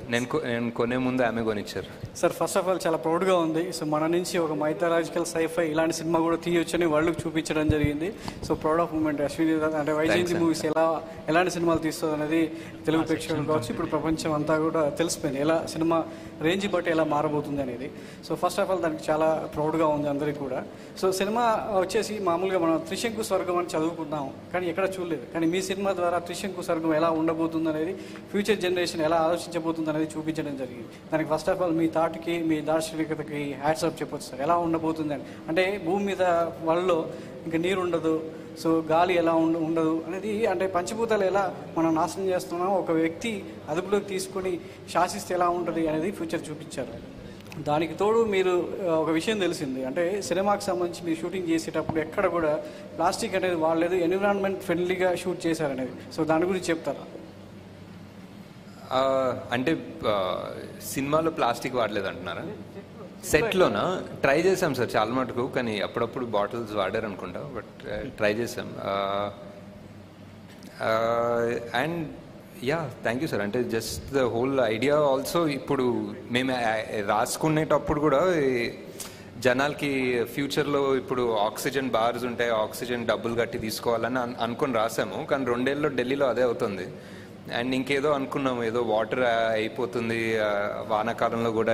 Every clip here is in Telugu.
నేను కొ- నేను కొనే ముందు ఆమె కొనిచ్చారు సార్ ఫస్ట్ ఆఫ్ ఆల్ చాలా ప్రౌడ్గా ఉంది సో మన నుంచి ఒక మైథాలజికల్ సైఫై ఇలాంటి సినిమా కూడా తీయొచ్చని వరల్డ్కి చూపించడం జరిగింది so proud of moment Ashwini Dutt అంటే వైజయంతి మూవీస్ ఎలా ఎలాంటి సినిమాలు తీస్తుంది అనేది తెలుగు ప్రేక్షకులు కావచ్చు ఇప్పుడు ప్రపంచం అంతా కూడా తెలిసిపోయింది ఎలా సినిమా రేంజ్ బట్టి ఎలా మారబోతుంది అనేది సో ఫస్ట్ ఆఫ్ ఆల్ దానికి చాలా ప్రౌడ్గా ఉంది అందరికీ కూడా సో సినిమా వచ్చేసి మామూలుగా మనం త్రిశంకు స్వర్గం అని చదువుకున్నాం కానీ ఎక్కడ చూడలేదు కానీ మీ సినిమా ద్వారా త్రిశంకు స్వర్గం ఎలా ఉండబోతుంది అనేది ఫ్యూచర్ జనరేషన్ ఎలా ఆలోచించబోతుంది అనేది చూపించడం జరిగింది దానికి ఫస్ట్ ఆఫ్ ఆల్ మీ థాట్కి మీ దార్శనికతకి హ్యాట్స్ అప్ చెప్పొచ్చు సార్ ఎలా ఉండబోతుంది అని అంటే భూమి మీద వాళ్ళలో ఇంకా నీరు ఉండదు సో గాలి ఎలా ఉండ ఉండదు అనేది అంటే పంచభూతాలు ఎలా మనం నాశనం చేస్తున్నాం ఒక వ్యక్తి అదుపులోకి తీసుకొని శాసిస్తే ఎలా ఉంటుంది అనేది ఫ్యూచర్ చూపించారు దానికి తోడు మీరు ఆ, ఒక విషయం తెలిసింది అంటే సినిమాకి సంబంధించి మీరు షూటింగ్ చేసేటప్పుడు ఎక్కడ కూడా ప్లాస్టిక్ అనేది వాడలేదు ఎన్విరాన్మెంట్ ఫ్రెండ్లీగా షూట్ చేశారనేది సో దాని గురించి చెప్తారా ఆ, అంటే ఆ, సినిమాలో ప్లాస్టిక్ వాడలేదు అంటున్నారా సెట్లోనా ట్రై చేసాం సార్ చాలా మటుకు కానీ అప్పుడప్పుడు బాటిల్స్ వాడారు అనుకుంటా బట్ ట్రై చేసాం and yeah thank you sir అంటే just the whole idea also ఇప్పుడు మేము ఆ- రాసుకునేటప్పుడు కూడా ఈ జనాలకి ఫ్యూచర్లో ఇప్పుడు ఆక్సిజన్ బార్స్ ఉంటాయి ఆక్సిజన్ డబ్బులు కట్టి తీసుకోవాలని అన్- అనుకొని రాసాము కానీ రెండేళ్ళలో ఢిల్లీలో అదే అవుతుంది అండ్ ఇంకేదో అనుకున్నాము ఏదో వాటర్ అయిపోతుంది ఆ, వానాకాలంలో కూడా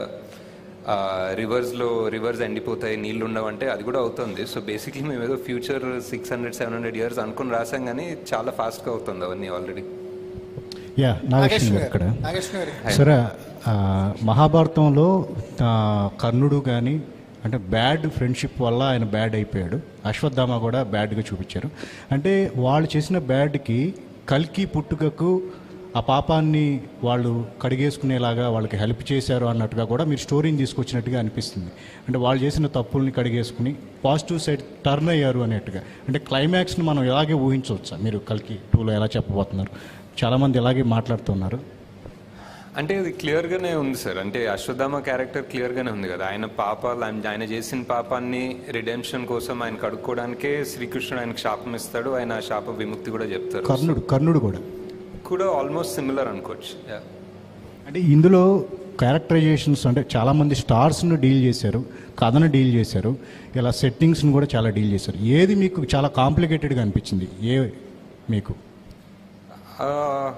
రివర్స్లో రివర్స్ ఎండిపోతాయి నీళ్లు ఉండవంటే అది కూడా అవుతుంది సో బేసిక్లీ మేము ఏదో future six hundred seven hundred years అనుకుని రాసాం కానీ చాలా ఫాస్ట్గా అవుతుంది అవన్నీ ఆల్రెడీ యా నాగేశ్వర గారు ఇక్కడ నాగేశ్వర గారు సరే ఆ, మహాభారతంలో ఆ, కర్ణుడు కానీ అంటే బ్యాడ్ ఫ్రెండ్షిప్ వల్ల ఆయన బ్యాడ్ అయిపోయాడు అశ్వత్థామ కూడా బ్యాడ్గా చూపించారు అంటే వాళ్ళు చేసిన బ్యాడ్కి కల్కి పుట్టుకకు ఆ పాపాన్ని వాళ్ళు కడిగేసుకునేలాగా వాళ్ళకి హెల్ప్ చేశారు అన్నట్టుగా కూడా మీరు స్టోరీని తీసుకొచ్చినట్టుగా అనిపిస్తుంది అంటే వాళ్ళు చేసిన తప్పుల్ని కడిగేసుకుని పాజిటివ్ సైడ్ టర్న్ అయ్యారు అనేట్టుగా అంటే క్లైమాక్స్ని మనం ఇలాగే ఊహించవచ్చా మీరు కల్కి టూలో ఎలా చెప్పబోతున్నారు చాలామంది ఇలాగే మాట్లాడుతున్నారు అంటే అది క్లియర్గానే ఉంది సార్ అంటే అశ్వత్థామ క్యారెక్టర్ క్లియర్గానే ఉంది కదా ఆయన పాపాలు ఆయన ఆయన చేసిన పాపాన్ని రిడెంప్షన్ కోసం ఆయన కడుక్కోవడానికే శ్రీకృష్ణుడు ఆయనకు శాపం ఇస్తాడు ఆయన ఆ శాప విముక్తి కూడా చెప్తారు కర్ణుడు కర్ణుడు కూడా కూడా ఆల్మోస్ట్ సిమిలర్ అనుకోవచ్చు Yeah. అంటే ఇందులో క్యారెక్టరైజేషన్స్ అంటే చాలామంది స్టార్స్ను డీల్ చేశారు కథను డీల్ చేశారు ఇలా సెట్టింగ్స్ని కూడా చాలా డీల్ చేశారు ఏది మీకు చాలా కాంప్లికేటెడ్గా అనిపించింది ఏ మీకు ఆ,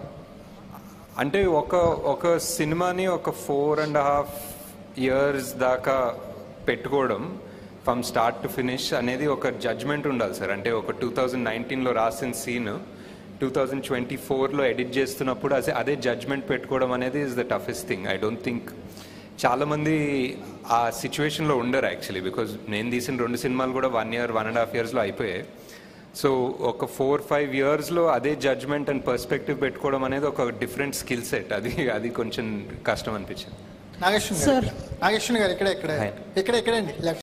అంటే ఒక ఒక సినిమాని ఒక ఫోర్ అండ్ హాఫ్ ఇయర్స్ దాకా పెట్టుకోవడం ఫ్రమ్ స్టార్ట్ టు ఫినిష్ అనేది ఒక జడ్జ్మెంట్ ఉండాలి సార్ అంటే ఒక టూ థౌజండ్ నైన్టీన్లో రాసిన సీన్ టూ థౌజండ్ ట్వంటీ ఫోర్లో ఎడిట్ చేస్తున్నప్పుడు అదే అదే జడ్జ్మెంట్ పెట్టుకోవడం అనేది is the toughest thing I don't think చాలామంది ఆ సిచ్యువేషన్లో ఉండరు యాక్చువల్లీ బికాజ్ నేను తీసిన రెండు సినిమాలు కూడా one year one and half ఇయర్స్లో అయిపోయాయి సో ఒక ఫోర్ ఫైవ్ ఇయర్స్లో అదే జడ్జ్మెంట్ అండ్ పర్స్పెక్టివ్ పెట్టుకోవడం అనేది ఒక డిఫరెంట్ స్కిల్ సెట్ అది అది కొంచెం కష్టం అనిపించింది నాగేశ్వర గారు నాగేశ్వర గారు ఇక్కడ ఇక్కడ Hi. ఇక్కడ ఎక్కడండి లెఫ్ట్